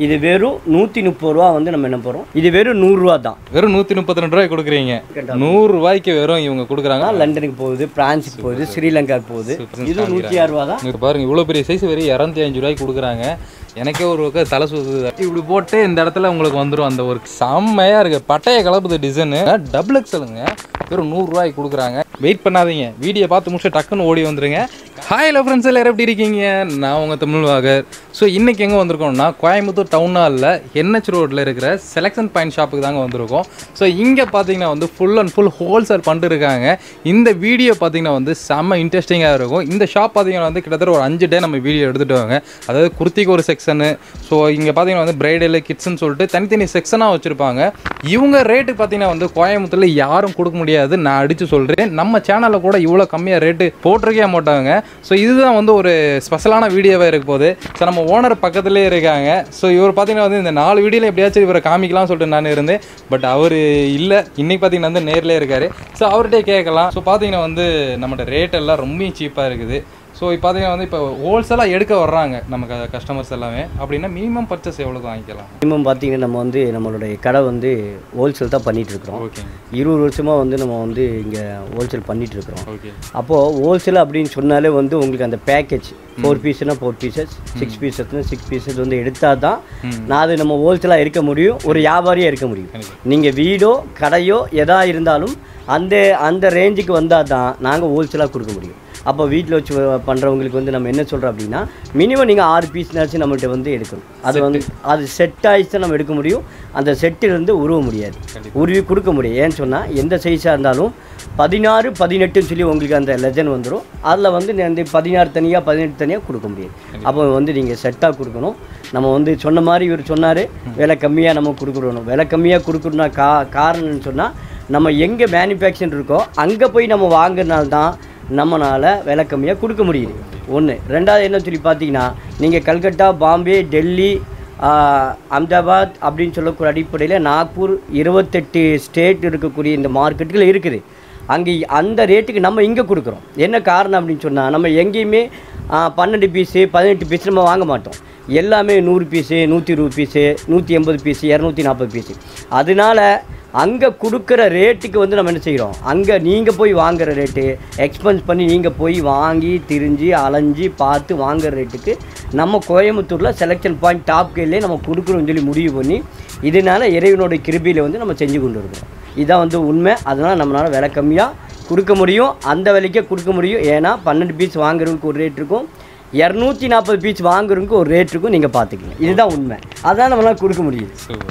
இது வெறும் நூற்றி முப்பது ரூபா வந்து நம்ம என்ன போகிறோம் இது வெறும் நூறுரூவா தான் வெறும் நூற்றி முப்பத்தி ரெண்டு ரூபாய் கொடுக்குறீங்க நூறு ரூபாய்க்கு வெறும் இவங்க கொடுக்குறாங்க ஆனால் லண்டனுக்கு போகுது பிரான்ஸுக்கு போகுது ஸ்ரீலங்காவுக்கு போகுது இது நூற்றி ஆறு ரூபா தான் இங்க பாருங்க இவ்வளோ பெரிய சைஸ் வெறும் இரநூத்தி அஞ்சு ரூபாய்க்கு கொடுக்குறாங்க எனக்கே ஒரு பக்கம் தலை சுத்துது இப்படி போட்டு இந்த இடத்துல உங்களுக்கு வந்துடும் அந்த ஒரு செம்மையா இருக்கு பட்டைய கலப்புது டிசைனு டபுள் எக்ஸலுங்க வெறும் நூறுரூவாய்க்கு கொடுக்குறாங்க வெயிட் பண்ணாதீங்க வீடியோ பார்த்து முடிச்சு டக்குன்னு ஓடி வந்துருங்க ஹாய் ஹலோ ஃப்ரெண்ட்ஸ் எல்லாரும் எப்படி இருக்கீங்க நான் உங்கள் தமிழ்வாகர் ஸோ இன்றைக்கி எங்கே வந்திருக்கோம்னா கோயம்புத்தூர் டவுன் ஹாலில் என்ஹெச் ரோட்டில் இருக்கிற செலெக்ஷன் பாயிண்ட் ஷாப்புக்கு தாங்க வந்திருக்கோம் ஸோ இங்கே பார்த்தீங்கன்னா வந்து ஃபுல் அண்ட் ஃபுல் ஹோல்சேல் பண்ணிட்டு இருக்காங்க இந்த வீடியோ பார்த்தீங்கன்னா வந்து செம்ம இன்ட்ரெஸ்டிங்காக இருக்கும் இந்த ஷாப் பார்த்தீங்கன்னா வந்து கிட்டத்தட்ட ஒரு அஞ்சு டே நம்ம வீடியோ எடுத்துகிட்டு வாங்க அதாவது குர்த்திக்கு ஒரு செக்ஷனு ஸோ இங்கே பார்த்தீங்கன்னா வந்து பிரைடல் கிட்ஸ்னு சொல்லிட்டு தனித்தனி செக்ஷனாக வச்சுருப்பாங்க இவங்க ரேட்டு பார்த்தீங்கன்னா வந்து கோயம்புத்தூரில் யாரும் கொடுக்க முடியாது நான் அடித்து சொல்கிறேன் நம்ம சேனலில் கூட இவ்வளோ கம்மியாக ரேட்டு போட்டிருக்கே மாட்டாங்க ஸோ இதுதான் வந்து ஒரு ஸ்பெஷலான வீடியோவாக இருக்க போகுது ஸோ நம்ம ஓனர் பக்கத்துலேயே இருக்காங்க ஸோ இவர் பார்த்தீங்கன்னா வந்து இந்த நாலு வீடியோவில் எப்படியாச்சும் இவரை காமிக்கலாம் சொல்லிட்டு நான் இருந்தேன் பட் அவர் இல்லை இன்னைக்கு பார்த்தீங்கன்னா வந்து நேர்லேயே இருக்காரு ஸோ அவர்கிட்டே கேட்கலாம் ஸோ பார்த்தீங்கன்னா வந்து நம்மளோட ரேட் எல்லாம் ரொம்ப சீப்பாக இருக்குது ஸோ இப்போ பார்த்தீங்கன்னா வந்து இப்போ ஹோல்சேலாக எடுக்க வர்றாங்க நம்ம கஸ்டமர்ஸ் எல்லாமே அப்படின்னா மினிமம் பர்ச்சேஸ் எவ்வளோக்கு வாங்கிக்கலாம் மினிமம் பார்த்தீங்கன்னா நம்ம வந்து நம்மளுடைய கடை வந்து ஹோல்சேல் தான் பண்ணிட்டு இருக்கிறோம் ஓகே இருபது வருஷமாக வந்து நம்ம வந்து இங்கே ஹோல்சேல் பண்ணிட்டு இருக்கிறோம் ஓகே அப்போது ஹோல்சேல் அப்படின்னு சொன்னாலே வந்து உங்களுக்கு அந்த பேக்கேஜ் ஃபோர் பீஸ்னா ஃபோர் பீசஸ் சிக்ஸ் பீசஸ்னா சிக்ஸ் பீசஸ் வந்து எடுத்தால் தான் நான் அது நம்ம ஹோல்சேலாக இருக்க முடியும் ஒரு வியாபாரியாக இருக்க முடியும் நீங்கள் வீடோ கடையோ எதா இருந்தாலும் அந்த அந்த ரேஞ்சுக்கு வந்தால் தான் நாங்கள் ஹோல்சேலாக கொடுக்க முடியும் அப்போ வீட்டில் வச்சு பண்ணுறவங்களுக்கு வந்து நம்ம என்ன சொல்கிறோம் அப்படின்னா மினிமம் நீங்கள் ஆறு பீஸ்னாச்சும் நம்மள்ட்ட வந்து எடுக்கணும் அது வந்து அது செட் ஆயிடுச்சு தான் நம்ம எடுக்க முடியும் அந்த செட்டிலிருந்து உருவ முடியாது உருவி கொடுக்க முடியும் ஏன்னு சொன்னால் எந்த சைஸாக இருந்தாலும் பதினாறு பதினெட்டுன்னு சொல்லி உங்களுக்கு அந்த லெஜன் வந்துடும் அதில் வந்து நீ வந்து பதினாறு தனியாக பதினெட்டு தனியாக கொடுக்க முடியாது அப்போ வந்து நீங்கள் செட்டாக கொடுக்கணும் நம்ம வந்து சொன்ன மாதிரி இவர் சொன்னார் விலை கம்மியாக நம்ம கொடுக்கணும் விலை கம்மியாக கொடுக்கணும்னா கா காரணம்னு சொன்னால் நம்ம எங்கே மேனுஃபேக்சர் இருக்கோ அங்கே போய் நம்ம வாங்குறதுனால தான் நம்மளால் விலை கம்மியாக கொடுக்க முடியுது ஒன்று ரெண்டாவது என்ன சொல்லி பார்த்தீங்கன்னா நீங்கள் கல்கட்டா பாம்பே டெல்லி ஆஹ், அஹமதாபாத் அப்படின்னு சொல்லக்கூடிய அடிப்படையில் நாக்பூர் இருபத்தெட்டு ஸ்டேட் இருக்கக்கூடிய இந்த மார்க்கெட்டுகள் இருக்குது அங்கே அந்த ரேட்டுக்கு நம்ம இங்கே கொடுக்குறோம் என்ன காரணம் அப்படின்னு சொன்னால் நம்ம எங்கேயுமே ஆஹ், பன்னெண்டு பீஸு பதினெட்டு பீஸ் நம்ம வாங்க மாட்டோம் எல்லாமே நூறு பீஸு நூற்றி இருபது பீஸு நூற்றி எண்பது பீஸு இரநூத்தி நாற்பது பீஸு அதனால அங்கே கொடுக்குற ரேட்டுக்கு வந்து நம்ம என்ன செய்கிறோம் அங்கே நீங்கள் போய் வாங்குற ரேட்டு எக்ஸ்பென்ஸ் பண்ணி நீங்கள் போய் வாங்கி திரிஞ்சு அலைஞ்சு பார்த்து வாங்குற ரேட்டுக்கு நம்ம கோயம்புத்தூரில் செலெக்ஷன் பாயிண்ட் டாப் கையிலே நம்ம கொடுக்குறோம்னு சொல்லி முடிவு பண்ணி இதனால இறைவனுடைய கிருபியில் வந்து நம்ம செஞ்சு கொண்டு இருக்கிறோம் இதான் வந்து உண்மை அதனால் நம்மளால் விலை கம்மியாக கொடுக்க முடியும் அந்த விலைக்கே கொடுக்க முடியும் ஏன்னா பன்னெண்டு பீஸ் வாங்குறதுக்கு ஒரு ரேட் இருக்கும் இரநூத்தி நாற்பது பீஸ் வாங்குறதுக்கு ஒரு ரேட் இருக்கும் நீங்கள் பார்த்துக்கங்க இதுதான் உண்மை அதான் நம்மளால் கொடுக்க முடியுது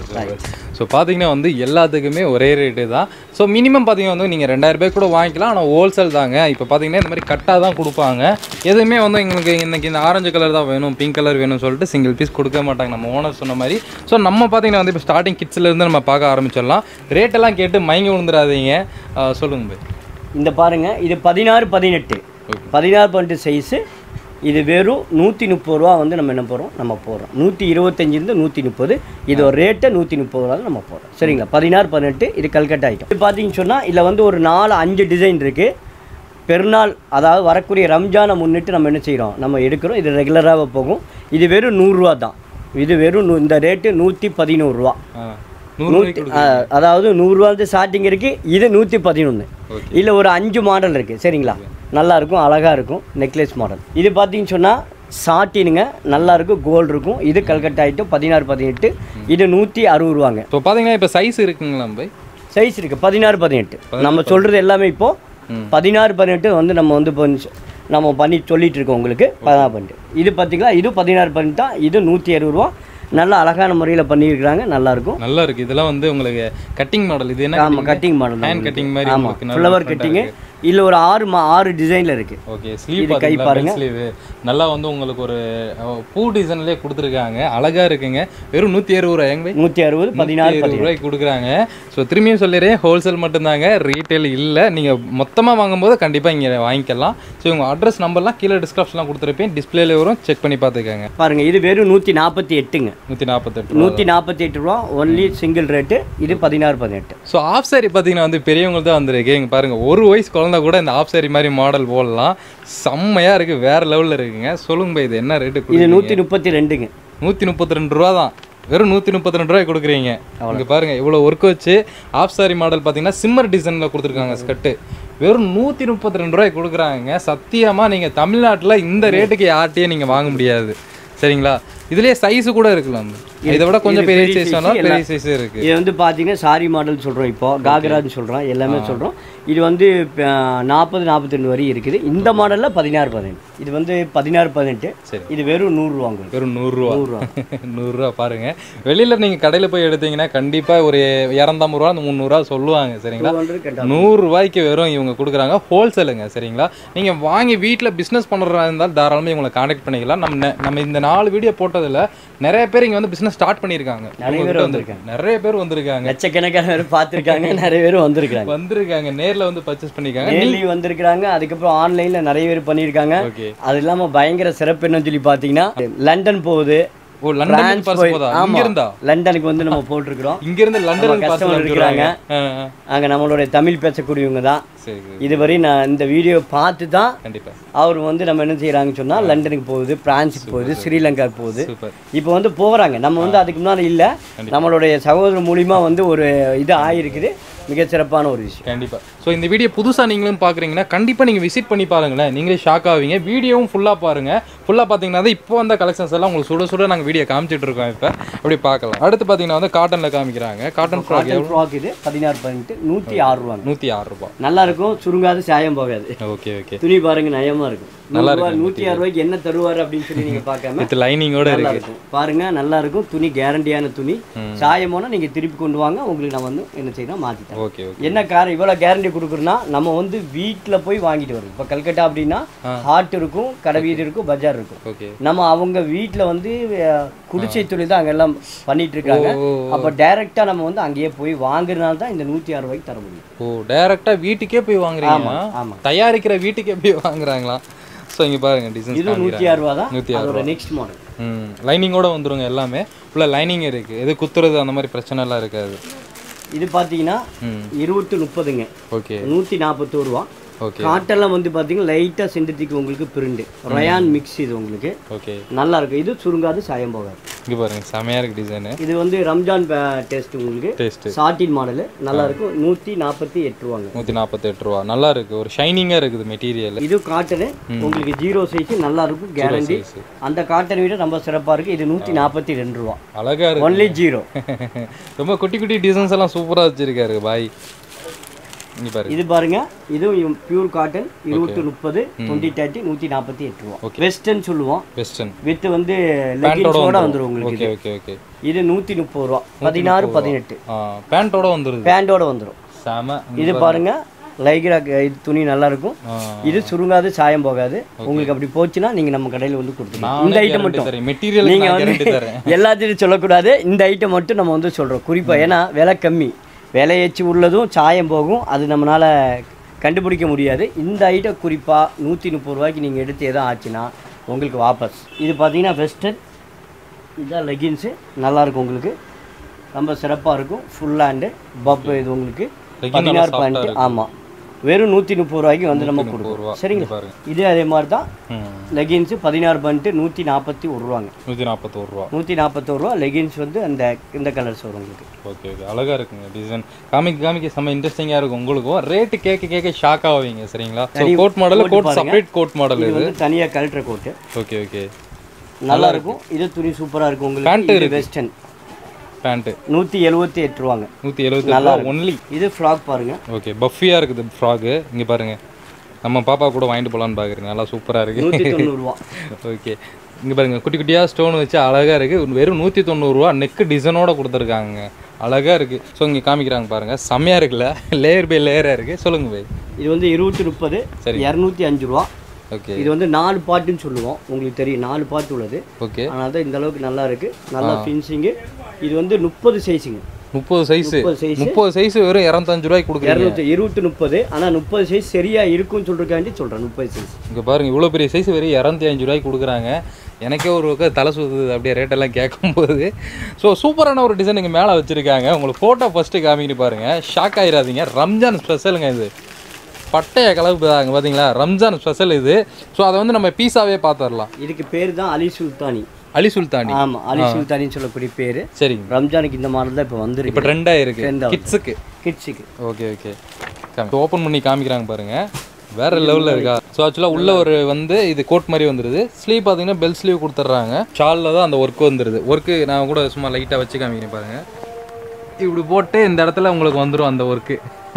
ஸோ பார்த்தீங்கன்னா வந்து எல்லாத்துக்குமே ஒரே ரேட்டு தான் ஸோ மினிமம் பார்த்தீங்கன்னா வந்து நீங்கள் ரெண்டாயிரம் ரூபாய் கூட வாங்கிக்கலாம் ஆனால் ஹோல்சேல் தாங்க இப்போ பார்த்தீங்கன்னா இந்த மாதிரி கட்டாக தான் கொடுப்பாங்க எதுவுமே வந்து எங்களுக்கு இன்னைக்கு இந்த ஆரஞ்சு கலர் தான் வேணும் பிங்க் கலர் வேணும்னு சொல்லிட்டு சிங்கிள் பீஸ் கொடுக்க மாட்டாங்க நம்ம ஓனர் சொன்ன மாதிரி ஸோ நம்ம பார்த்தீங்கன்னா வந்து இப்போ ஸ்டார்டிங் கிட்ஸ்லேருந்து நம்ம பார்க்க ஆரம்பிச்சிடலாம் ரேட்டெல்லாம் கேட்டு மயங்கி விழுந்துடாதீங்க ஆஹ் சொல்லுங்க பை இந்த பாருங்கள் இது பதினாறு பதினெட்டு பதினாறு பதினெட்டு சைஸு இது வெறும் நூற்றி முப்பது ரூபா வந்து நம்ம என்ன போகிறோம் நம்ம போடுறோம் நூற்றி இருபத்தஞ்சிலேருந்து நூற்றி முப்பது இது ஒரு ரேட்டை நூற்றி முப்பது ரூபா நம்ம போடுறோம் சரிங்களா பதினாறு பதினெட்டு இது கல்கட்டா ஐட்டம் இது பார்த்தீங்கன்னு சொன்னால் இதில் வந்து ஒரு நாலு அஞ்சு டிசைன் இருக்குது பெருநாள் அதாவது வரக்கூடிய ரம்ஜானை முன்னிட்டு நம்ம என்ன செய்கிறோம் நம்ம எடுக்கிறோம் இது ரெகுலராக போகும் இது வெறும் நூறுரூவா தான் இது வெறும் நூ- இந்த ரேட்டு நூற்றி பதினோருவா ஆ நூறு நூற்றி அதாவது நூறுரூவாந்து ஸ்டார்டிங் இருக்குது இது நூற்றி பதினொன்று இதில் ஒரு அஞ்சு மாடல் இருக்குது சரிங்களா நல்லா இருக்கும் அழகாக இருக்கும் நெக்லஸ் மாடல் இது பார்த்தீங்கன்னு சொன்னால் சாட்டினுங்க நல்லா இருக்கும் கோல்டு இருக்கும் இது கல்கட்டா ஐட்டம் பதினாறு பதினெட்டு இது நூற்றி அறுபது ரூபாங்க ஸோ பார்த்தீங்கன்னா இப்போ சைஸ் இருக்குங்களா பை சைஸ் இருக்குது பதினாறு பதினெட்டு நம்ம சொல்கிறது எல்லாமே இப்போது பதினாறு பதினெட்டு வந்து நம்ம வந்து இப்போ நம்ம பண்ணி சொல்லிட்டு இருக்கோம் உங்களுக்கு பதினாறு பதினெட்டு இது பார்த்தீங்களா இது பதினாறு பதினெட்டு தான் இது நூற்றி அறுபது ரூபா நல்லா அழகான முறையில் பண்ணியிருக்கிறாங்க நல்லாயிருக்கும் நல்லா இருக்கு இதெல்லாம் வந்து உங்களுக்கு கட்டிங் மாடல் இது என்ன ஆமாம் கட்டிங் மாடல் ஹேண்ட் கட்டிங் மாதிரி ஆமாம் உங்களுக்கு நல்லா ஃப்ளவர் கட்டிங்கு இதில் ஒரு ஆறு மா ஆறு டிசைனில் இருக்குது ஓகே ஸ்லீவ் பார்த்தீங்களா ஸ்லீவ் நல்லா வந்து உங்களுக்கு ஒரு அஹ், பூ டிசைன்லேயே கொடுத்துருக்காங்க அழகா இருக்குங்க வெறும் நூற்றி அறுபது ரூபாய் எங்க நூற்றி அறுபது பதினாறு இருபது ரூபாய்க்கு கொடுக்குறாங்க ஸோ திரும்பியும் சொல்லிடுறேன் ஹோல்சேல் மட்டும்தாங்க ரீட்டைல் இல்லை நீங்கள் மொத்தமாக வாங்கும்போது கண்டிப்பாக இங்கே வாங்கிக்கலாம் ஸோ உங்கள் அட்ரஸ் நம்பர்லாம் கீழே டிஸ்கிரிப்ஷன்லாம் கொடுத்துருப்பேன் டிஸ்பிளேல வரும் செக் பண்ணி பார்த்துக்கோங்க பாருங்கள் இது வெறும் நூற்றி நாற்பத்தி எட்டுங்க நூற்றி நாற்பத்தெட்டு நூற்றி நாற்பத்தி எட்டு ரூபா ஒன்லி சிங்கிள் ரேட்டு இது பதினாறு பதினெட்டு ஸோ ஆஃப் சாரி பார்த்தீங்கன்னா வந்து பெரியவங்களுக்கு தான் வந்திருக்கு இங்கே பாருங்க ஒரு வயசு குழந்தை கூட இந்த ஆஃப் சாரி மாதிரி மாடல் போடலாம் செம்மையாக இருக்குது வேற லெவலில் இருக்குங்க சொல்லுங்க பா இது என்ன ரேட்டு இது நூற்றி முப்பத்தி ரெண்டுங்க நூற்றி முப்பத்தி ரெண்டு ரூபா தான் வெறும் நூற்றி முப்பத்தி ரெண்டு ரூபாய் கொடுக்குறீங்க இங்கே பாருங்க இவ்வளோ ஒர்க் வச்சு ஆஃப் சாரி மாடல் பார்த்தீங்கன்னா சிம்மர் டிசைனில் கொடுத்துருக்காங்க ஸ்கர்ட்டு வெறும் நூற்றி முப்பத்தி ரெண்டு ரூபாய் கொடுக்குறாங்க சத்தியமாக நீங்கள் தமிழ்நாட்டில் இந்த ரேட்டுக்கு யார்ட்டையும் நீங்கள் வாங்க முடியாது சரிங்களா இதுலயே சைஸ் கூட இருக்கலாம் இதை விட கொஞ்சம் இது பெரிய பெரிய சைஸ் size வேணாலும் எல்லாம். பெரிய சைஸ் இருக்கு இது வந்து பார்த்தீங்கன்னா சாரி மாடல் சொல்கிறோம் இப்போ காகரான்னு சொல்கிறோம் எல்லாமே சொல்கிறோம் இது வந்து நாற்பது நாற்பத்தி ரெண்டு வரை இருக்குது இந்த மாடலில் பதினாறு பதினெட்டு இது வந்து பதினாறு பதினெட்டு சரி. இது வெறும் நூறுரூவா உங்களுக்கு வெறும் நூறுரூவா நூறுரூவா நூறுரூவா பாருங்க வெளியில நீங்க கடையில போய் எடுத்தீங்கன்னா கண்டிப்பா ஒரு இரநூத்தம்பது ரூபா முந்நூறுரூவா சொல்லுவாங்க சரிங்களா டூ ஹண்ட்ரட் கட்டா நூறு ரூபாய்க்கு வெறும் இவங்க கொடுக்குறாங்க ஹோல்சேலுங்க சரிங்களா நீங்கள் வாங்கி வீட்டில் பிஸ்னஸ் பண்ணுறதா இருந்தால் தாராளமாக இவங்களை காண்டாக்ட் பண்ணிக்கலாம் நம்ம நெ- நம்ம இந்த நாலு வீடியோ போட்டதில் நிறைய பேர் இங்கே வந்து பிஸ்னஸ் ஸ்டார்ட் பண்ணியிருக்காங்க நிறைய இவங்க பேர் கிட்ட வந்திருக்காங்க. நிறைய பேர் வந்திருக்காங்க லட்சக்கணக்கான பேர் பார்த்துருக்காங்க நிறைய பேர் வந்திருக்காங்க வந்திருக்காங்க நேர்ல வந்து பர்ச்சேஸ் பண்ணியிருக்காங்க நேர்லயும் வந்திருக்காங்க அதுக்கப்புறம் ஆன்லைனில் நிறைய பேர் பண்ணியிருக்காங்க ஓகே அது இல்லாமல் பயங்கர சிறப்பு என்னன்னு சொல்லி பார்த்தீங்கன்னா லண்டன் போகுது ஓ லண்டன் பிரான்ஸ் பர்ஸ் போய் போதா ஆமா இங்க இருந்தா லண்டனுக்கு வந்து நம்ம போட்டிருக்கிறோம் இங்க இருந்து லண்டன் நம்ம பார்சல் customer இருக்கிறாங்க இருக்கிறாங்க. அங்கே நம்மளுடைய தமிழ் பேசக்கூடியவங்க தான் சரி சரி. இதுவரை நான் இந்த வீடியோ பார்த்து தான் கண்டிப்பா அவர் வந்து நம்ம என்ன செய்கிறாங்கன்னு சொன்னால் லண்டனுக்கு போகுது பிரான்ஸுக்கு போகுது ஸ்ரீலங்காவுக்கு போகுது சூப்பர் இப்போ வந்து போகிறாங்க நம்ம வந்து அதுக்கு முன்னாடி இல்லை நம்மளுடைய சகோதரர் மூலிமா வந்து ஒரு இது ஆகிருக்குது மிகச்சிறப்பான ஒரு விஷயம் கண்டிப்பா ஸோ இந்த வீடியோ புதுசா நீங்களும் பார்க்குறீங்கன்னா கண்டிப்பா நீங்க விசிட் பண்ணி பாருங்களேன் நீங்களே ஷாக் ஆவீங்க வீடியோவும் ஃபுல்லா பாருங்க ஃபுல்லா பார்த்தீங்கன்னா தான் இப்போ வந்த கலெக்ஷன்ஸ் எல்லாம் உங்களுக்கு சுட சுட நாங்கள் வீடியோ காமிச்சிட்டு இருக்கோம் இப்போ அப்படி பார்க்கலாம் அடுத்து பார்த்தீங்கன்னா வந்து காட்டன்ல காமிக்கிறாங்க காட்டன் ஃப்ராக் காட்டன் ஃப்ராக் இது பதினாறு பதினெட்டு நூற்றி ஆறு ரூபாங்க நூற்றி ஆறு ரூபாய் நல்லா இருக்கும் சுருங்காது சாயம் போகாது ஓகே ஓகே துணி பாருங்க நயமா இருக்கும் நல்லா நூறுரூவா நூற்றி ஆறு ரூபாய்க்கு என்ன தருவார் அப்படின்னு சொல்லி நீங்கள் பார்க்காம வித் லைனிங்கோட நல்லா இருக்கு இருக்கும் பாருங்க நல்லா இருக்கும் துணி கேரண்டியான துணி சாயம் போனால் நீங்கள் திருப்பி கொண்டு வாங்க உங்களுக்கு நான் வந்து என்ன செய்யணும் மாற்றி தரேன் ஓகே ஓகே என்ன கார் இவ்வளோ கேரண்டி கொடுக்குறோன்னா நம்ம வந்து வீட்டில் போய் வாங்கிட்டு வரோம் இப்போ கல்கட்டா அப்படின்னா ஹாட் இருக்கும் கடைவீதி இருக்கும் பஜார் இருக்கும் ஓகே நம்ம அவங்க வீட்டில் வந்து அஹ், குடிசை தொழில் தான் அங்கெல்லாம் பண்ணிட்டு இருக்காங்க ஓ அப்போ டைரெக்டாக நம்ம வந்து அங்கேயே போய் வாங்குறதுனால தான் இந்த நூற்றி ஆறு ரூபாய்க்கு தர முடியும் ஓ டைரக்டா வீட்டுக்கே போய் வாங்குறீங்களா ஆமா. தயாரிக்கிற வீட்டுக்கே போய் வாங்குறாங்களா ஸோ இங்க பாருங்க டிசைன்ஸ் இது நூற்றி ஆறு ரூபா தான் நூற்றி அதோட நெக்ஸ்ட் மாடல் ம் லைனிங்கோட வந்துருங்க எல்லாமே ஃபுல்லாக லைனிங் இருக்கு எது குத்துறது அந்த மாதிரி பிரச்சனை எல்லாம் இருக்காது இது பார்த்தீங்கன்னா ம் இருபத்தி முப்பதுங்க ஓகே நூற்றி நாற்பத்தோரு ரூபா ஓகே காட்டெல்லாம் வந்து பார்த்தீங்கன்னா லைட்டாக சிந்தட்டிக் உங்களுக்கு பிரிண்டு ரயான் மிக்ஸ் இது உங்களுக்கு ஓகே நல்லா இருக்கும் இது சுருங்காது சாயம் போகாது இங்க பாருங்க செமையா இருக்கு டிசைனு இது வந்து ரம்ஜான் டேஸ்ட் உங்களுக்கு டேஸ்ட் சாட்டின் மாடலு நல்லா இருக்கும் நூற்றி நாற்பத்தி எட்டு ரூபாங்க நூற்றி நாற்பத்தெட்டு ரூபா நல்லா இருக்கு ஒரு ஷைனிங்காக இருக்குது மெட்டீரியல் இது காட்டனு உங்களுக்கு ஜீரோ சைஸ் நல்லா இருக்கும் கேரண்டி அந்த காட்டன் விட ரொம்ப சிறப்பாக இருக்குது இது நூற்றி நாற்பத்தி ரெண்டு ரூபா அழகா இருக்கு ஒன்லி ஜீரோ ரொம்ப குட்டி குட்டி டிசைன்ஸ் எல்லாம் சூப்பரா வச்சிருக்காரு பாய் இங்க பாருங்க இது பாருங்க இதுவும் பியூர் காட்டன் இருபத்தி முப்பது டுவெண்ட்டி தேர்ட்டி நூற்றி நாற்பத்தி எட்டு ரூபா வெஸ்டர்ன் சொல்லுவோம் வெஸ்டர்ன் வித் வந்து பேண்டோட லெகின்ஸோட வந்துடும் உங்களுக்கு ஓகே ஓகே ஓகே இது நூற்றி முப்பது ரூபா பதினாறு பதினெட்டு ஆ பேண்ட்டோட வந்துருது பேண்டோட வந்துடும் செம இது பாருங்க லைக்ரா இது துணி நல்லா இருக்கும் ஆ. இது சுருங்காது சாயம் போகாது உங்களுக்கு அப்படி போச்சுன்னா நீங்க நம்ம கடையில வந்து கொடுத்துருவோம் இந்த ஐட்டம் மட்டும் மெட்டீரியல் நீங்க நான் வந்து கேரண்டி தரேன் எல்லாத்தையும் சொல்லக்கூடாது இந்த ஐட்டம் மட்டும் நம்ம வந்து சொல்றோம் குறிப்பா ஏன்னா விலை கம்மி விலை ஏச்சு உள்ளதும் சாயம் போகும் அது நம்மளால கண்டுபிடிக்க முடியாது இந்த ஐட்டம் குறிப்பா நூற்றி முப்பது ரூபாய்க்கு நீங்கள் எடுத்து எதுவும் ஆச்சுன்னா உங்களுக்கு வாபஸ் இது பார்த்தீங்கன்னா வெஸ்டர்ன் இதுதான் லெகின்ஸு நல்லாயிருக்கும் உங்களுக்கு ரொம்ப சிறப்பாக இருக்கும் ஃபுல் ஹேண்டு பப் இது உங்களுக்கு Legging பதினாறு நல்லா soft-ஆ பாயிண்ட் இருக்கு. ஆமாம் வெறும் நூற்றி முப்பது ரூபாய்க்கு வந்து நம்ம முப்பது கொடுக்குறோம் ரூபா சரிங்களா பாருங்க இதே அதே மாதிரி தான் ம் லெகின்ஸு பதினாறு பாயிண்ட்டு நூற்றி நாற்பத்தி ஒரு ரூபாங்க நூற்றி நாற்பத்தோரு ரூபா நூற்றி நாற்பத்தோரு ரூபா லெகின்ஸ் வந்து அந்த இந்த கலர்ஸ் வரும் உங்களுக்கு ஓகே ஓகே அழகா இருக்குங்க டிசைன் காமிக்க காமிக்க செம்ம இன்ட்ரெஸ்டிங்காக இருக்கும் உங்களுக்கும் ரேட்டு கேட்க கேட்க ஷாக் ஆவீங்க சரிங்களா so coat model coat coat பாருங்க. செப்பரேட் கோட் மாடல் இது இது வந்து தனியாக கலெக்டர் கோட்டு ஓகே ஓகே நல்லா இருக்கும் இது துணி சூப்பராக இருக்கும் Pant உங்களுக்கு இது வெஸ்டர்ன் பேண்ட்டு நூற்றி எழுபத்தி எட்டு ரூபாங்க நூற்றி எழுபத்தி நல்லா ஒன்லி இது ஃப்ராக் பாருங்க ஓகே பஃபியாக இருக்குது ஃப்ராகு இங்கே பாருங்க நம்ம பாப்பா கூட வாங்கிட்டு போகலான்னு பார்க்குறேன் நல்லா சூப்பராக இருக்கு நூற்றி தொண்ணூறுரூவா ஓகே இங்கே பாருங்க குட்டி குட்டியாக ஸ்டோன் வச்சு அழகாக இருக்குது வெறும் நூற்றி தொண்ணூறுரூவா நெக்கு டிசைனோட கொடுத்துருக்காங்க அழகாக இருக்குது ஸோ இங்கே காமிக்கிறாங்க பாருங்க செம்மையாக இருக்குல்ல லேயர் பை லேயராக இருக்குது சொல்லுங்க பை இது வந்து இருபத்தி முப்பது சரி. இரநூத்தி அஞ்சு ரூபா ஓகே இது வந்து நாலு பாட்டுன்னு சொல்லுவோம் உங்களுக்கு தெரியும் நாலு பாட்டு உள்ளது ஓகே அதனால தான் இந்த அளவுக்கு நல்லா இருக்கு நல்லா ஃபினிஷிங்கு இது வந்து முப்பது சைஸுங்க முப்பது சைஸு முப்பது சைஸ் முப்பது சைஸ் வெறும் இரநூத்தஞ்சு ரூபாய்க்கு கொடுக்குறீங்க இரநூத்தி இருபத்தி முப்பது ஆனால் முப்பது சைஸ் சரியா இருக்கும்னு சொல்றதுக்காண்டி சொல்றேன் முப்பது சைஸ் இங்கே பாருங்க இவ்வளோ பெரிய சைஸ் வெறும் இரநூத்தி அஞ்சு ரூபாய்க்கு கொடுக்குறாங்க எனக்கே ஒரு பக்கம் தலை சுற்றுது அப்படியே ரேட்டெல்லாம் கேட்கும்போது ஸோ சூப்பரான ஒரு டிசைன் இங்கே மேலே வச்சுருக்காங்க உங்களுக்கு ஃபோட்டோ ஃபஸ்ட்டு காமிக்கிட்டு பாருங்கள் ஷாக் ஆயிடாதீங்க ரம்ஜான் ஸ்பெஷலுங்க இது பட்டைய கலப்பு தாங்க பார்த்தீங்களா ரம்ஜான் ஸ்பெஷல் இது ஸோ அதை வந்து நம்ம பீஸாவே பார்த்துடலாம் இதுக்கு பேர் தான் அலி சுல்தானி அலி சுல்தானி ஆமா அலி சுல்தானின்னு சொல்லக்கூடிய பேரு சரிங்க ரம்ஜானுக்கு இந்த மாடல் தான் இப்போ வந்துருக்கு இப்போ ட்ரெண்டாக இருக்கு Trend ஆ கிட்ஸுக்கு கிட்ஸுக்கு ஓகே ஓகே ஓப்பன் பண்ணி காமிக்கிறாங்க பாருங்க வேற லெவலில் இருக்கா ஸோ ஆக்சுவலாக உள்ள ஒரு வந்து இது கோட் மாதிரி வந்துடுது ஸ்லீவ் பார்த்தீங்கன்னா பெல் ஸ்லீவ் கொடுத்துட்றாங்க ஷாலில் தான் அந்த ஒர்க் வந்துடுது ஒர்க்கு நான் கூட சும்மா லைட்டாக வச்சு காமிக்கிறேன் பாருங்க இப்படி போட்டு இந்த இடத்துல உங்களுக்கு வந்துடும் அந்த ஒர்க்கு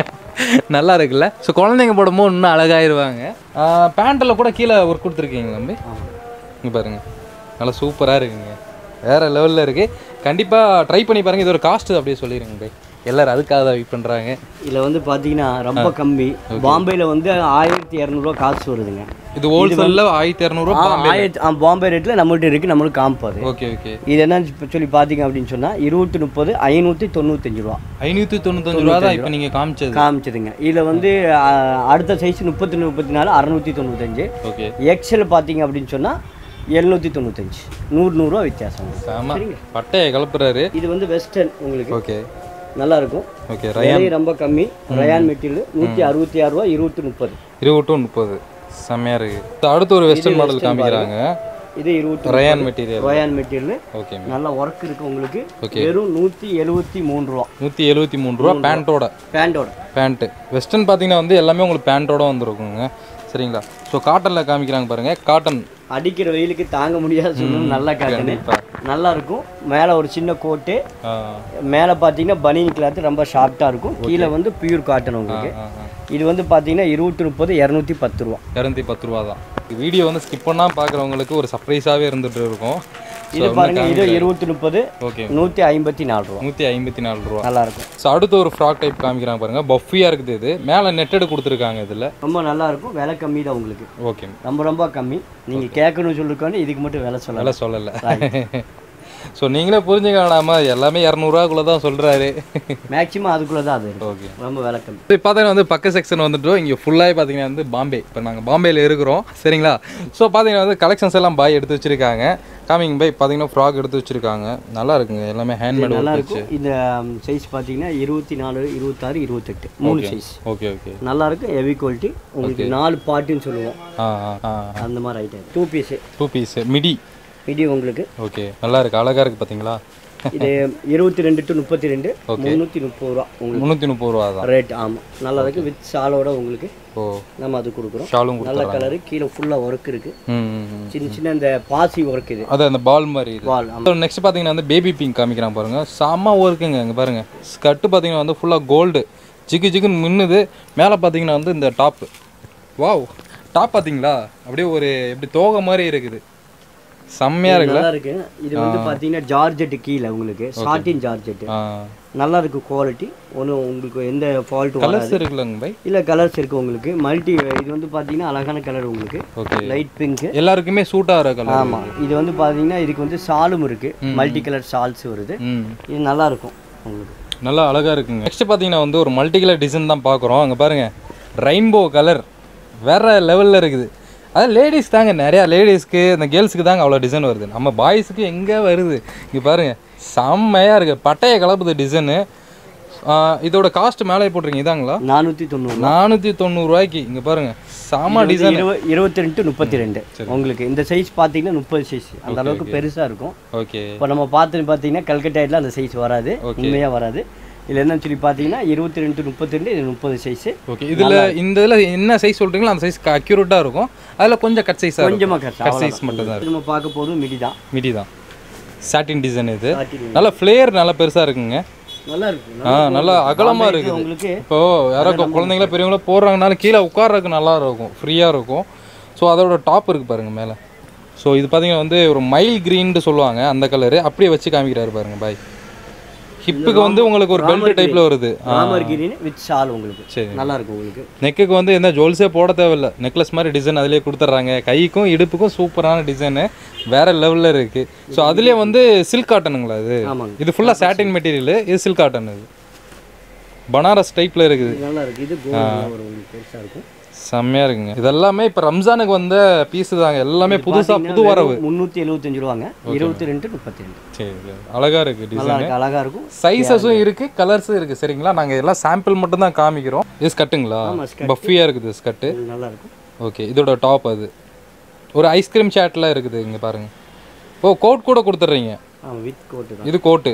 நல்லா இருக்குல்ல ஸோ குழந்தைங்க போடும்போது இன்னும் அழகாயிருவாங்க பேண்ட்டில் கூட கீழே ஒர்க் கொடுத்துருக்கீங்க தம்பி இங்கே பாருங்க நல்லா சூப்பராக இருக்குங்க வேற லெவலில் இருக்கு கண்டிப்பாக ட்ரை பண்ணி பாருங்க இது ஒரு காஸ்ட் அப்படியே சொல்லிடுங்க பை எல்லாரும் அதுக்காக தான் வெயிட் பண்ணுறாங்க இதுல வந்து பாத்தீங்கன்னா ரொம்ப கம்மி பாம்பேல வந்து ஆயிரத்தி இரநூறுவா காசு வருதுங்க இது ஹோல்சேலில் ஆயிரத்தி இரநூறுவா ஆ, ஆயிரத்தி ஆ, பாம்பே ரேட்ல நம்மள்ட்ட இருக்கு நம்மளுக்கு காமிப்பாது ஓகே ஓகே இது என்னன்னு இப்ப சொல்லி பாத்தீங்க அப்படின்னு சொன்னா இருபத்தி முப்பது ஐநூத்தி தொண்ணூத்தஞ்சு ரூபா ஐநூற்றி தொண்ணூத்தஞ்சு ரூபா தான் இப்போ நீங்கள் காமிச்சது காமிச்சதுங்க இதுல வந்து ஆ, அடுத்த சைஸ் முப்பத்தி முப்பத்தி நாலு அறுநூத்தி தொண்ணூத்தஞ்சு ஓகே எக்ஸல் பாத்தீங்க அப்படின்னு சொன்னா எழுநூத்தி தொண்ணூத்தஞ்சு நூறு நூறுரூவா வித்தியாசம் ஆமா பட்டையை கலப்புறாரு இது வந்து வெஸ்டர்ன் உங்களுக்கு ஓகே நல்லா இருக்கும் ஓகே விலை ரொம்ப கம்மி ரயான் மெட்டீரியல் நூத்தி அறுபத்தி ஆறு ரூபா இருபத்தி முப்பது இருபது டு முப்பது செம்மையாக இருக்குது அடுத்து ஒரு வெஸ்டர்ன் மாடல் காமிக்கிறாங்க இது இருபத்தி rayon material rayon material okay நல்ல ஒர்க் இருக்கு உங்களுக்கு Okay. வெறும் நூத்தி எழுபத்தி மூணு ரூபா நூற்றி எழுபத்தி மூணு ரூபா பேண்ட்டோட பேண்டோட பேண்ட்டு வெஸ்டர்ன் பார்த்தீங்கன்னா வந்து எல்லாமே உங்களுக்கு பேண்ட்டோட வந்துருக்குங்க சரிங்களா ஸோ காட்டனில் காமிக்கிறாங்க பாருங்க காட்டன் அடிக்கிற வெயிலுக்கு தாங்க முடியாத சொல்லணும் நல்லா காட்டுன்னு கண்டிப்பா. நல்லா இருக்கும் மேலே ஒரு சின்ன கோட்டு மேலே பார்த்தீங்கன்னா பனியன் கிளாத் ரொம்ப ஷார்ட்டாக இருக்கும் கீழே வந்து பியூர் காட்டன் உங்களுக்கு இது வந்து பார்த்தீங்கன்னா இருபத்தி முப்பது இரநூத்தி பத்து ரூபா இரநூத்தி பத்து ரூபா தான் வீடியோ வந்து ஸ்கிப் பண்ணால் பார்க்குறவங்களுக்கு ஒரு சர்ப்ரைஸாகவே இருந்துட்டு இருக்கும் இது பாருங்க இது இருபத்தி முப்பது ஓகே நூற்றி ஐம்பத்தி நாலு ரூபா நூற்றி ஐம்பத்தி நாலு ரூபா நல்லா இருக்கும் ஸோ அடுத்து ஒரு ஃப்ராக் டைப் காமிக்கிறாங்க பாருங்க பஃபியாக இருக்குது இது மேலே நெட்டடு கொடுத்துருக்காங்க இதில் ரொம்ப நல்லா இருக்கும் விலை கம்மி தான் உங்களுக்கு ஓகே ரொம்ப ரொம்ப கம்மி நீங்கள் கேட்கணும்னு சொல்லிருக்கோன்னு இதுக்கு மட்டும் விலை சொல்லலாம் நல்லா சொல்லலை ஸோ நீங்களே புரிஞ்சுக்க வேணாமா எல்லாமே இரநூறுவாக்குள்ளே தான் சொல்கிறாரு மேக்ஸிமம் அதுக்குள்ளே தான் அது இருக்கும் ஓகே ரொம்ப விலை கம்மி இப்போ பார்த்தீங்கன்னா வந்து பக்க செக்ஷன் வந்துட்டோம் இங்கே ஃபுல்லாகவே பார்த்தீங்கன்னா வந்து பாம்பே இப்போ நாங்கள் பாம்பேயில் இருக்கிறோம் சரிங்களா ஸோ பார்த்தீங்கன்னா வந்து கலெக்ஷன்ஸ் எல்லாம் பாய் எடுத்து வச்சிருக்காங்க காமிங் பை பார்த்தீங்கன்னா ஃப்ராக் எடுத்து வச்சிருக்காங்க நல்லா இருக்குங்க எல்லாமே ஹேண்ட்மேட் நல்லா ஒர்க் இருக்கும் இந்த சைஸ் பார்த்தீங்கன்னா இருபத்தி நாலு இருபத்தாறு இருபத்தெட்டு மூணு சைஸ் ஓகே ஓகே நல்லா இருக்கும் ஹெவி குவாலிட்டி உங்களுக்கு நாலு பார்ட்டுன்னு சொல்லுவோம் ஆ ஆ ஆ அந்த மாதிரி item two piece two piece midi midi உங்களுக்கு ஓகே நல்லா இருக்கு அழகா இருக்கு பார்த்தீங்களா இது இருபத்தி ரெண்டு டு முப்பத்தி ரெண்டு முந்நூற்றி முப்பது ரூபா உங்களுக்கு முந்நூற்றி முப்பது ரூபா தான் ரேட் ஆமாம் நல்லா இருக்கு வித் ஷாலோட உங்களுக்கு ஓ நம்ம அது கொடுக்குறோம் ஷாலும் நல்ல கொடுத்துறாங்க கலரு கீழே ஃபுல்லாக ஒர்க் இருக்கு ம் ம், ம் சின்ன சின்ன இந்த பாசி ஒர்க் இது அது அந்த பால் மாதிரி இது வால் ஆமாம் நெக்ஸ்ட் பார்த்தீங்கன்னா வந்து பேபி பிங்க் காமிக்கிறான் பாருங்க செம்ம ஒர்க்குங்க இங்கே பாருங்க ஸ்கர்ட்டு பார்த்தீங்கன்னா வந்து ஃபுல்லாக கோல்டு ஜிகு ஜிகுன்னு மின்னுது மேலே பார்த்தீங்கன்னா வந்து இந்த டாப்பு வாவ் டாப் பார்த்தீங்களா அப்படியே ஒரு எப்படி தோகை மாதிரி இருக்குது செம்மையாக இருக்குல்ல நல்லா இருக்கு இது வந்து பார்த்தீங்கன்னா ஜார்ஜெட் கீழே உங்களுக்கு சாட்டின் ஜார்ஜெட் ஆ நல்லா இருக்கு குவாலிட்டி ஒன்றும் உங்களுக்கு எந்த ஃபால்ட்டும் வராது கலர்ஸ் இருக்குல்லங்க பை இல்லை கலர்ஸ் இருக்கு உங்களுக்கு மல்டி இது வந்து பார்த்தீங்கன்னா அழகான கலர் உங்களுக்கு ஓகே லைட் பிங்க் எல்லாருக்குமே சூட் ஆகிற கலர் ஆமாம் இது வந்து பார்த்தீங்கன்னா இதுக்கு வந்து ஷாலும் இருக்கு மல்டி கலர் ஷால்ஸ் வருது ம் இது நல்லா இருக்கும் உங்களுக்கு நல்லா அழகாக இருக்குங்க நெக்ஸ்ட் பார்த்தீங்கன்னா வந்து ஒரு மல்டி கலர் டிசைன் தான் பார்க்குறோம் அங்கே பாருங்க ரெயின்போ கலர் வேற லெவலில் இருக்குது அது லேடிஸ் தாங்க நிறையா லேடிஸ்க்கு இந்த கேர்ள்ஸுக்கு தாங்க அவ்வளோ டிசைன் வருது நம்ம பாய்ஸுக்கு எங்கே வருது இங்கே பாருங்க செம்மையாக இருக்குது பட்டையை கலப்புது டிசைனு இதோட காஸ்ட் மேலே போட்டிருக்கீங்க இதாங்களா நானூற்றி தொண்ணூறு நானூற்றி தொண்ணூறுரூவாய்க்கு இங்கே பாருங்க செம டிசைன் இருபது இருபத்தி ரெண்டு முப்பத்தி ரெண்டு உங்களுக்கு இந்த சைஸ் பார்த்தீங்கன்னா முப்பது சைஸ் அந்த அளவுக்கு பெருசாக இருக்கும் ஓகே இப்போ நம்ம பார்த்து பார்த்தீங்கன்னா கல்கட்டாயில் அந்த சைஸ் வராது உண்மையாக வராது இதில் என்னன்னு சொல்லி பார்த்தீங்கன்னா இருபத்தி ரெண்டு முப்பத்தி ரெண்டு இது முப்பது சைஸு ஓகே இதில் இந்த இதில் என்ன சைஸ் சொல்கிறீங்களோ அந்த சைஸ் அக்யூரேட்டாக இருக்கும் அதில் கொஞ்சம் கட் சைஸாக இருக்கும் கொஞ்சமாக கரெக்ட் கட் சைஸ் மட்டும் தான் நம்ம பார்க்க போதும் மிடி தான் மிடி தான் சாட்டின் டிசைன் இது Satin. நல்ல ஃப்ளேயர் நல்லா பெருசாக இருக்குங்க நல்லா இருக்கு ஆ நல்லா அகலமாக இருக்குது உங்களுக்கு இப்போ யாரோ குழந்தைங்களா பெரியவங்களா போடுறாங்கனால கீழே உட்கார்றதுக்கு நல்லா இருக்கும் ஃப்ரீயாக இருக்கும் ஸோ அதோட டாப் இருக்குது பாருங்க மேலே ஸோ இது பார்த்தீங்கன்னா வந்து ஒரு மைல் க்ரீன்னு சொல்லுவாங்க அந்த கலரு அப்படியே வச்சு காமிக்கிறாரு பாருங்க பாய் ஹிப்புக்கு வந்து உங்களுக்கு ஒரு பெல்ட் டைப்பில் வருது ராமர் கிரீன் வித் ஷால் உங்களுக்கு சரி. நல்லா இருக்கும் உங்களுக்கு நெக்குக்கு வந்து எந்த ஜுவல்ஸே போட தேவையில்ல நெக்லஸ் மாதிரி டிசைன் அதிலே கொடுத்துட்றாங்க கைக்கும் இடுப்புக்கும் சூப்பரான டிசைனு வேற லெவலில் இருக்குது ஸோ அதுலேயே வந்து சில்க் காட்டனுங்களா இது ஆமாங்க இது ஃபுல்லாக சாட்டின் மெட்டீரியல் இது சில்க் காட்டன் இது பனாரஸ் டைப்பில் இருக்குது இது நல்லா இருக்கு இது கோல்டு வரும் உங்களுக்கு பெருசாக இருக்கும் செம்மையாக இருக்குங்க இதெல்லாமே இப்போ ரம்ஜானுக்கு வந்த பீஸ் தாங்க எல்லாமே புதுசாக புது வரவு முந்நூற்றி எழுபத்தஞ்சு ரூபாங்க இருபத்தி ரெண்டு முப்பத்தி ரெண்டு சரி அழகாக இருக்குது டிசைன் நல்லா இருக்கு அழகா இருக்கும் சைஸஸும் இருக்குது கலர்ஸும் இருக்குது சரிங்களா நாங்கள் எல்லாம் சாம்பிள் மட்டும் தான் காமிக்கிறோம் இது ஸ்கட்டுங்களா ஆமா, skirt. பஃபியாக இருக்குது ஸ்கட்டு இது நல்லா இருக்கும் ஓகே இதோட டாப் அது ஒரு ஐஸ்கிரீம் சாட்லாம் இருக்குது இங்கே பாருங்க ஓ கோட் கூட கொடுத்துட்றீங்க ஆமாம் வித் கோட்டு தான் இது கோட்டு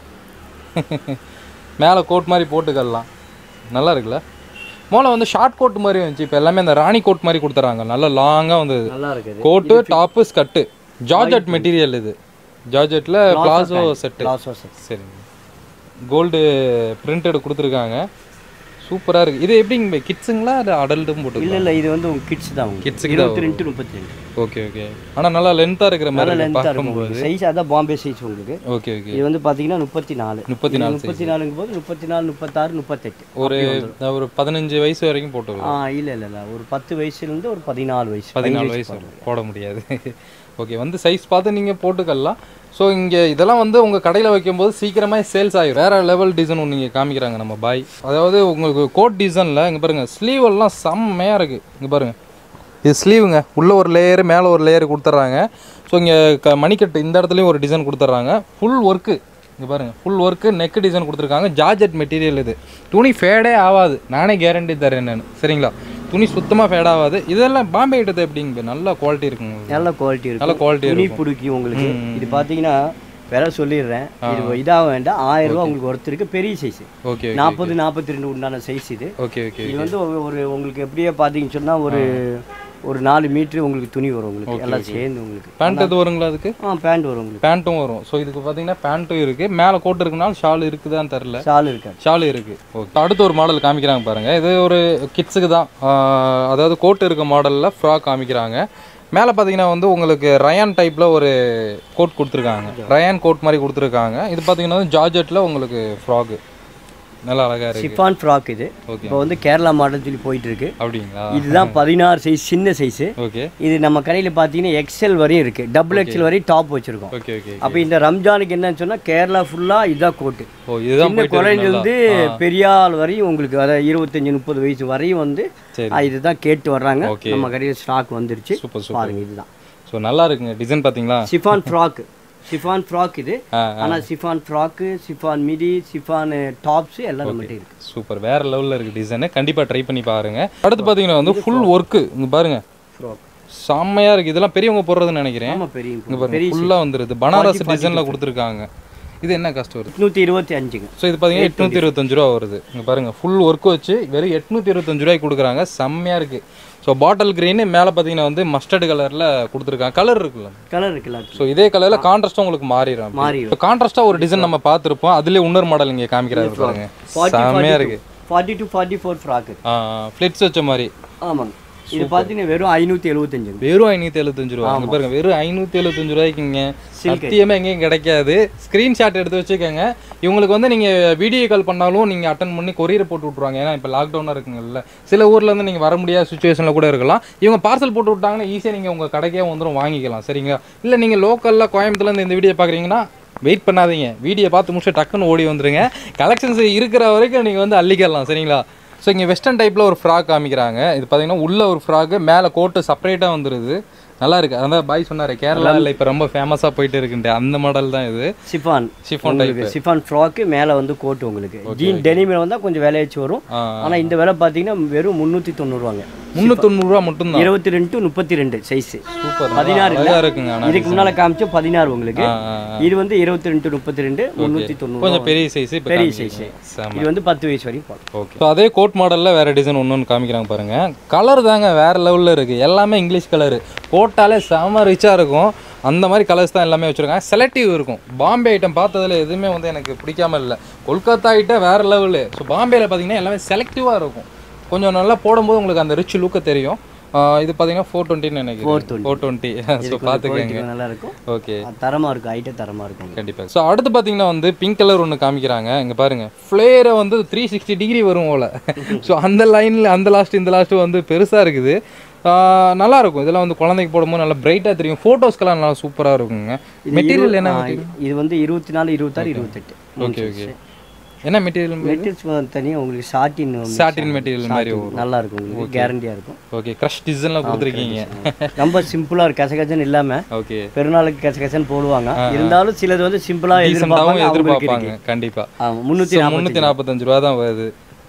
மேலே கோட் மாதிரி போட்டுக்கலாம் நல்லா இருக்குல்ல மோளை வந்து ஷார்ட் கோட் மாதிரி வந்துச்சு இப்போ எல்லாமே அந்த ராணி கோட் மாதிரி கொடுத்துறாங்க நல்லா லாங்காக வந்தது நல்லா இருக்குது coat top skirt georgette material இது ஜார்ஜெட்டில் பிளாசோ செட்டு லாஸ் செட் சரிங்க கோல்டு பிரிண்டட் கொடுத்துருக்காங்க சூப்பராக இருக்குது இது எப்படிங்க கிட்ஸுங்களா இல்லை அடல்ட்டும் போட்டு இல்லை இல்லை இது வந்து உங்கள் கிட்ஸ் தான் உங்களுக்கு கிட்ஸுக்கு இருபத்தி ரெண்டு முப்பத்தி ரெண்டு ஓகே ஓகே ஆனால் நல்லா லென்த்தாக இருக்கிற மாதிரி நல்ல இருக்கு லென்த்தாக இருக்கும் பார்க்கும்போது உங்களுக்கு சைஸ் அதான் பாம்பே சைஸ் உங்களுக்கு ஓகே ஓகே இது வந்து பார்த்தீங்கன்னா முப்பத்தி நாலு முப்பத்தி நாலு முப்பத்தி நாலுங்கும் போது முப்பத்தி நாலு முப்பத்தாறு முப்பத்தெட்டு ஒரு ஒரு பதினஞ்சு வயசு வரைக்கும் போட்டு ஆ இல்லை இல்லை இல்லை ஒரு பத்து வயசுலேருந்து ஒரு பதினாலு வயசு பதினாலு வயசு வரும். போட முடியாது ஓகே வந்து சைஸ் பார்த்து நீங்கள் போட்டுக்கலாம் ஸோ இங்கே இதெல்லாம் வந்து உங்கள் கடையில் வைக்கும்போது சீக்கிரமாக சேல்ஸ் ஆகிடும் வேறு லெவல் டிசைன் ஒன்று இங்கே காமிக்கிறாங்க நம்ம பாய் அதாவது உங்களுக்கு கோட் டிசைனில் இங்கே பாருங்கள் ஸ்லீவ் எல்லாம் செம்மையாக இருக்குது இங்கே பாருங்கள் இது ஸ்லீவுங்க உள்ளே ஒரு லேயர் மேலே ஒரு லேயர் கொடுத்துட்றாங்க ஸோ இங்கே க மணிக்கட்டு இந்த இடத்துலையும் ஒரு டிசைன் கொடுத்துட்றாங்க ஃபுல் ஒர்க்கு இங்கே பாருங்கள் ஃபுல் ஒர்க்கு நெக் டிசைன் கொடுத்துருக்காங்க ஜார்ஜெட் மெட்டீரியல் இது துணி ஃபேடே ஆகாது நானே கேரண்டி தரேன் நான் சரிங்களா துணி சுத்தமாக ஃபேட் ஆகாது இதெல்லாம் பாம்பே கிட்டது எப்படிங்க நல்ல குவாலிட்டி இருக்குங்க நல்ல குவாலிட்டி இருக்கும் நல்ல குவாலிட்டி துணி பிடிக்கும் உங்களுக்கு இது பார்த்தீங்கன்னா விலை சொல்லிடுறேன் இது இதாக வேண்டாம் ஆயிரம் ரூபா உங்களுக்கு ஒருத்தருக்கு பெரிய சைஸ் ஓகே நாற்பது நாற்பத்தி ரெண்டு உண்டான சைஸ் இது ஓகே ஓகே இது வந்து ஒரு- ஒரு உங்களுக்கு எப்படியே பார்த்தீங்கன்னு சொன்னால் ஒரு ஒரு நாலு மீட்ரு உங்களுக்கு துணி வரும் உங்களுக்கு எல்லாம் சேர்ந்து உங்களுக்கு பேண்ட் எது வருங்களா அதுக்கு ஆ பேண்ட் வரும் உங்களுக்கு பேண்ட்டும் வரும் ஸோ இதுக்கு பார்த்தீங்கன்னா பேண்ட்டும் இருக்குது மேலே கோட் இருக்குனாலும் ஷால் இருக்குதான்னு தெரில ஷால் இருக்காது ஷால் இருக்குது ஓகே அடுத்த ஒரு மாடல் காமிக்கிறாங்க பாருங்கள் இது ஒரு கிட்ஸுக்கு தான் ஆஹ் அதாவது கோட் இருக்க மாடலில் ஃப்ராக் காமிக்கிறாங்க மேலே பார்த்தீங்கன்னா வந்து உங்களுக்கு ரயான் டைப்பில் ஒரு கோட் கொடுத்துருக்காங்க ரயான் கோட் மாதிரி கொடுத்துருக்காங்க இது பார்த்தீங்கன்னா வந்து ஜார்ஜெட்டில் உங்களுக்கு ஃப்ராக்கு நல்லா அழகாக இருக்குது சிஃபான் ஃப்ராக் இது ஓகே இப்போ வந்து கேரளா மாடல் சொல்லி போயிட்டு இருக்கு அப்படிங்களா இதுதான் பதினாறு சைஸ் சின்ன சைஸு ஓகே இது நம்ம கடையில் பார்த்தீங்கன்னா எக்ஸல் வரையும் இருக்குது டபுள் எக்ஸல் வரையும் டாப் வச்சுருக்கோம் ஓகே ஓகே அப்போ இந்த ரம்ஜானுக்கு என்னன்னு சொன்னால் கேரளா ஃபுல்லாக இதுதான் கோட்டு ஓ இதுதான் சின்ன போயிட்டு இருக்கு நல்லா. குழந்தைலேருந்து பெரிய ஆள் வரையும் உங்களுக்கு அதாவது இருபத்தஞ்சி முப்பது வயசு வரையும் வந்து சரி. ஆ, இதுதான் கேட்டு வர்றாங்க Okay. நம்ம கடையில் ஸ்டாக் வந்துருச்சு சூப்பர் சூப்பர் பாருங்க இதுதான் ஸோ நல்லா இருக்குங்க டிசைன் பார்த்தீங்களா சிஃபான் ஃப்ராக் சிஃபான் ஃப்ராக் இது ஆ, ஆனால் chiffon frock chiffon midi chiffon tops எல்லாம் நம்மகிட்ட இருக்கு சூப்பர் வேற லெவலில் இருக்கு டிசைனு கண்டிப்பாக ட்ரை பண்ணி பாருங்க அடுத்து பார்த்தீங்கன்னா வந்து ஃபுல் ஒர்க்கு இங்கே பாருங்க ஃப்ராக் செம்மையா இருக்கு இதெல்லாம் பெரியவங்க போடுறதுன்னு நினைக்கிறேன் ஆமாம் பெரிய இங்கே பாருங்க ஃபுல்லாக வந்துருது பனாரஸ் டிசைனில் கொடுத்துருக்காங்க இது என்ன காஸ்ட் வருது எட்நூற்றி இருபத்தி அஞ்சுங்க ஸோ இது பார்த்தீங்கன்னா எட்நூற்றி இருபத்தஞ்சு ரூபா வருது இங்கே பாருங்க ஃபுல் ஒர்க் வச்சு வெறும் எட்நூற்றி இருபத்தஞ்சு ரூபாய்க்கு கொடுக்குறாங்க செம்மையா இருக்கு ஸோ பாட்டில் கிரீன் மேலே பார்த்தீங்கன்னா வந்து மஸ்டர்ட் கலரில் கொடுத்துருக்காங்க கலர் இருக்குல்ல கலர் இருக்குல்ல ஸோ இதே கலரில் கான்ட்ராஸ்ட்டாக உங்களுக்கு மாறிடும் மாறிடும். இப்போ கான்ட்ராஸ்ட்டாக ஒரு டிசைன் நம்ம பார்த்துருப்போம் அதுலேயே இன்னொரு மாடல் இங்கே காமிக்கிறாரு பாருங்க ஃபார்ட்டி செம்மையா இருக்கு forty two forty four frock pleats வச்ச மாதிரி ஆமாங்க இது பார்த்தீங்கன்னா வெறும் ஐநூற்றி எழுபத்தஞ்சுங்க வெறும் ஐநூற்றி எழுபத்தஞ்சு ரூபா அங்கே பாருங்க வெறும் ஐநூற்றி எழுபத்தஞ்சு ரூபாய்க்குங்க சத்தியமாக எங்கேயும் கிடைக்காது ஸ்க்ரீன்ஷாட் எடுத்து வச்சுக்கோங்க இவங்களுக்கு வந்து நீங்கள் வீடியோ கால் பண்ணாலும் நீங்கள் அட்டன் பண்ணி கொரியர் போட்டு விட்ருவாங்க ஏன்னா இப்போ லாக்டவுனாக இருக்குங்கல்ல சில ஊர்ல இருந்து நீங்கள் வர முடியாத சுச்சுவேஷனில் கூட இருக்கலாம் இவங்க பார்சல் போட்டு விட்டாங்கன்னா ஈஸியாக நீங்கள் உங்கள் கடைக்கே வந்துடும் வாங்கிக்கலாம் சரிங்களா இல்லை நீங்கள் லோக்கலில் கோயம்புத்தூர்லேருந்து இந்த வீடியோ பார்க்குறீங்கன்னா வெயிட் பண்ணாதீங்க வீடியோ பார்த்து முடிச்சு டக்குன்னு ஓடி வந்துருங்க கலெக்ஷன்ஸ் இருக்கிற வரைக்கும் நீங்கள் வந்து அள்ளிக்கலாம் சரிங்களா ஸோ இங்கே வெஸ்டர்ன் டைப்பில் ஒரு ஃப்ராக் காமிக்கிறாங்க இது பார்த்தீங்கன்னா உள்ள ஒரு ஃப்ராக்கு மேலே கோட்டு செப்பரேட்டாக வந்துருது நல்லா இருக்கு அதான் பாய் சொன்னார் கேரளாவில் இப்போ ரொம்ப ஃபேமஸாக போயிட்டு இருக்குன்ட்டு அந்த மாடல் தான் இது சிஃபான் ஷிஃபான் உங்களுக்கு சிஃபான் ஃப்ராக்கு மேலே வந்து கோட்டு உங்களுக்கு ஜீன் டெனிமில் வந்தால் கொஞ்சம் விலையாச்சு வரும் ஆ ஆனால் இந்த விலை பார்த்தீங்கன்னா வெறும் முந்நூற்றி தொண்ணூறுவாங்க முந்நூற்றொண்ணூறுவா மட்டும்தான் இருபத்தி ரெண்டு டு முப்பத்தி ரெண்டு சைஸு சூப்பர் பதினாறு இல்ல. அழகாக இருக்குங்க ஆனால் இதுக்கு முன்னால் காமிச்ச பதினாறு உங்களுக்கு ஆ, ஆ, ஆ. இது வந்து இருபத்தி ரெண்டு டு முப்பத்தி ரெண்டு முந்நூற்றி தொண்ணூறு கொஞ்சம் பெரிய சைஸ் இப்போ பெரிய காமிக்கிறீங்க. செம இது வந்து பத்து வயசு வரைக்கும் போகலாம் ஓகே ஸோ அதே கோட் மாடலில் வேறு டிசைன் ஒன்று ஒன்று காமிக்கிறாங்க பாருங்க கலர் தாங்க வேறு லெவலில் இருக்குது எல்லாமே இங்கிலீஷ் கலரு போட்டாலே செம ரிச்சாக இருக்கும் அந்த மாதிரி கலர்ஸ் தான் எல்லாமே வச்சுருக்காங்க செலக்டிவ் இருக்கும் பாம்பே ஐட்டம் பார்த்ததுல எதுவுமே வந்து எனக்கு பிடிக்காம இல்லை கொல்கத்தா ஐட்டம் வேறு லெவலு ஸோ பாம்பேயில் பார்த்தீங்கன்னா எல்லாமே செலக்டிவாக இருக்கும் கொஞ்சம் நல்லா போடும்போது உங்களுக்கு அந்த ரிச் லுக்கை தெரியும் ஆஹ் இது பார்த்தீங்கன்னா ஃபோர் டுவெண்ட்டின்னு நினைக்கிறேன் ஃபோர் டுவெண்ட்டி ஸோ பார்த்துக்கங்க இது நல்லா இருக்கும் ஓகே அது தரமா இருக்கும் ஐட்டம் தரமா இருக்கும் கண்டிப்பாக ஸோ அடுத்து பார்த்தீங்கன்னா வந்து பிங்க் கலர் ஒன்று காமிக்கிறாங்க இங்கே பாருங்க ஃப்ளேரை வந்து த்ரீ சிக்ஸ்டி டிகிரி வரும் போல ஸோ அந்த லைனில் அந்த லாஸ்ட் இந்த லாஸ்ட் வந்து பெருசாக இருக்குது ஆஹ் நல்லா இருக்கும் இதெல்லாம் வந்து குழந்தைக்கு போடும்போது நல்லா பிரைட்டாக தெரியும் ஃபோட்டோஸ்க்கெல்லாம் நல்லா சூப்பராக இருக்குங்க மெட்டீரியல் என்ன ஆ, இது வந்து இருபத்தி நாலு இருபத்தாறு இருபத்தெட்டு ஓகே ஓகே என்ன மெட்டீரியல் மெட்டீரியல்ஸ் தனியாக உங்களுக்கு ஷார்ட்டின் சாட்டின் மெட்டீரியல் மாதிரி வரும் நல்லா இருக்கும் உங்களுக்கு கேரண்டியாக இருக்கும் ஓகே க்ரஷ் டிசைன்லாம் கொடுத்துருக்கீங்க ரொம்ப சிம்பிளாக இருக்கும் கசகசன்னு இல்லாமல் ஓகே பெருநாளுக்கு கசகசன்னு போடுவாங்க இருந்தாலும் சிலது வந்து சிம்பிளாக டீசெண்டாகவும் எதிர்பார்ப்பாங்க அவங்களுக்கு எதிர்பார்ப்பாங்க கண்டிப்பாக ஆமாம் முந்நூற்றி முந்நூற்றி நாற்பத்தஞ்சு ரூபா தான் வருது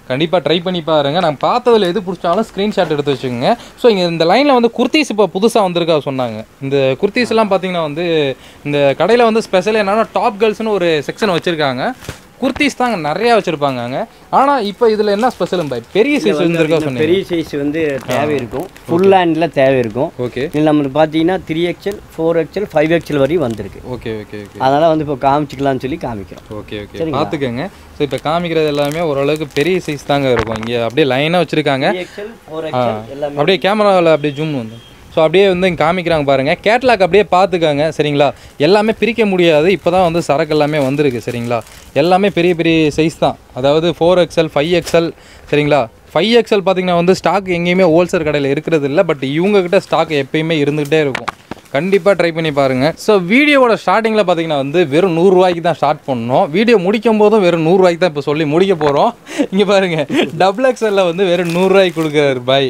கண்டிப்பாக ட்ரை பண்ணி பாருங்க நான் பார்த்ததுல எது பிடிச்சாலும் ஸ்க்ரீன்ஷாட் எடுத்து வச்சுக்கோங்க ஸோ இங்கே இந்த லைனில் வந்து குர்த்திஸ் இப்போ புதுசாக வந்திருக்கா சொன்னாங்க இந்த குர்த்திஸ் எல்லாம் பார்த்தீங்கன்னா வந்து இந்த கடையில் வந்து ஸ்பெஷல் என்னன்னா டாப் கேர்ள்ஸ்னு ஒரு செக்ஷன் வச்சுருக்காங்க குர்த்திஸ் தாங்க நிறையா வச்சுருப்பாங்க அங்கே ஆனால் இப்போ இதில் என்ன ஸ்பெஷல் பாய் பெரிய சைஸ் வந்திருக்கா இந்த சொன்னீங்க பெரிய சைஸ் வந்து தேவை இருக்கும் ஃபுல் ஹேண்டில் தேவை இருக்கும் ஓகே இதில் நம்ம பார்த்தீங்கன்னா three XL four XL five XL வரையும் வந்திருக்கு ஓகே ஓகே ஓகே அதனால் வந்து இப்போ காமிச்சிக்கலாம்னு சொல்லி காமிக்கிறோம் ஓகே ஓகே பார்த்துக்கோங்க ஸோ இப்போ காமிக்கிறது எல்லாமே ஓரளவுக்கு பெரிய சைஸ் தாங்க இருக்கும் இங்கே அப்படியே லைனாக வச்சுருக்காங்க த்ரீ எக்ஸ்எல் ஃபோர் எக்ஸ்எல் எல்லாமே அப்படியே கேமராவில் அப்படியே ஜூம் வந்து ஸோ அப்படியே வந்து இங்க காமிக்கிறாங்க பாருங்கள் கேட்லாக் அப்படியே பார்த்துக்கோங்க சரிங்களா எல்லாமே பிரிக்க முடியாது இப்போ தான் வந்து சரக்கு எல்லாமே வந்திருக்கு சரிங்களா எல்லாமே பெரிய பெரிய சைஸ் தான் அதாவது ஃபோர் எக்ஸ்எல் ஃபைவ் எக்ஸ்எல் சரிங்களா ஃபைவ் எக்ஸ்எல் பார்த்தீங்கன்னா வந்து ஸ்டாக் எங்கேயுமே ஹோல்சேல் கடையில் இருக்கிறது இல்லை பட் இவங்ககிட்ட ஸ்டாக் எப்பயுமே இருந்துகிட்டே இருக்கும் கண்டிப்பாக ட்ரை பண்ணி பாருங்கள் ஸோ வீடியோவோட ஸ்டார்டிங்கில் பார்த்தீங்கன்னா வந்து வெறும் நூறுரூவாய்க்கு தான் ஸ்டார்ட் பண்ணோம் வீடியோ முடிக்கும் போதும் வெறும் நூறுரூவாய்க்கு தான் இப்போ சொல்லி முடிக்க போகிறோம் இங்கே பாருங்கள் டபுள் எக்ஸ்எல்ல வந்து வெறும் நூறுரூவாய்க்கு கொடுக்குறாரு பாய்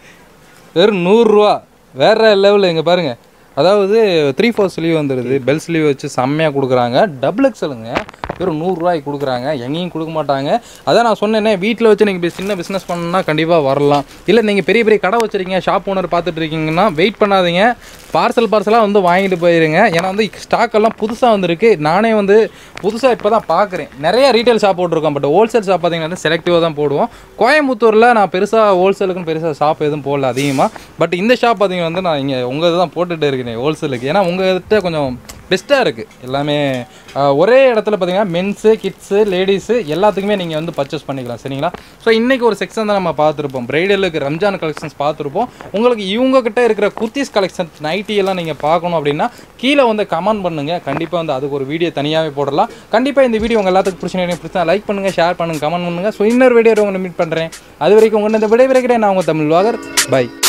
வெறும் நூறுரூவா வேற லெவலில் இங்கே பாருங்கள் அதாவது த்ரீ ஃபோர் ஸ்லீவ் வந்துடுது பெல் ஸ்லீவ் வச்சு செம்மையாக கொடுக்குறாங்க டபுள் எக்ஸலுங்க வெறும் நூறுரூவாய்க்கு கொடுக்குறாங்க எங்கேயும் கொடுக்க மாட்டாங்க அதான் நான் சொன்னேனே வீட்டில் வச்சு நீங்கள் சின்ன பிஸ்னஸ் பண்ணணும்னா கண்டிப்பாக வரலாம் இல்லை நீங்கள் பெரிய பெரிய கடை வச்சுருக்கீங்க ஷாப் ஓனர் பார்த்துட்டு இருக்கீங்கன்னா வெயிட் பண்ணாதீங்க பார்சல் பார்சலாக வந்து வாங்கிட்டு போயிருங்க ஏன்னா வந்து ஸ்டாக் எல்லாம் புதுசாக வந்திருக்கு நானே வந்து புதுசாக இப்போ தான் பார்க்குறேன் நிறைய ரீட்டைல் ஷாப் போட்டிருக்கோம் பட் ஹோல்சேல் ஷாப் பார்த்தீங்கன்னா செலக்டிவாக தான் போடுவோம் கோயம்புத்தூரில் நான் பெருசாக ஹோல்சேலுக்குன்னு பெருசாக ஷாப் எதுவும் போடல அதிகமாக பட் இந்த ஷாப் பார்த்தீங்கன்னா வந்து நான் இங்கே உங்கள் தான் போட்டுட்டு இருக்கேன் ஹோல்சேலுக்கு ஏன்னா உங்கள்கிட்ட கொஞ்சம் பெஸ்ட்டாக இருக்குது எல்லாமே ஆஹ், ஒரே இடத்துல பார்த்தீங்கன்னா மென்ஸு கிட்ஸு லேடிஸு எல்லாத்துக்குமே நீங்கள் வந்து பர்ச்சேஸ் பண்ணிக்கலாம் சரிங்களா ஸோ இன்றைக்கி ஒரு செக்ஷன் தான் நம்ம பார்த்துருப்போம் பிரைடலுக்கு ரம்ஜான் கலெக்ஷன்ஸ் பார்த்துருப்போம் உங்களுக்கு இவங்க கிட்ட இருக்கிற குர்த்திஸ் கலெக்ஷன்ஸ் நைட்டி எல்லாம் நீங்கள் பார்க்கணும் அப்படின்னா கீழே வந்து கமெண்ட் பண்ணுங்கள் கண்டிப்பாக வந்து அதுக்கு ஒரு வீடியோ தனியாகவே போடலாம் கண்டிப்பாக இந்த வீடியோ உங்கள் எல்லாத்துக்கும் பிடிச்சிருந்தா பிடிச்சா லைக் பண்ணுங்கள் ஷேர் பண்ணுங்கள் கமெண்ட் பண்ணுங்கள் ஸோ இன்னொரு வீடியோ உங்களை மீட் பண்ணுறேன் அது வரைக்கும் உங்களை இந்த விடைபெறுகிறேன் நான் உங்கள் தமிழ் வாகர் பை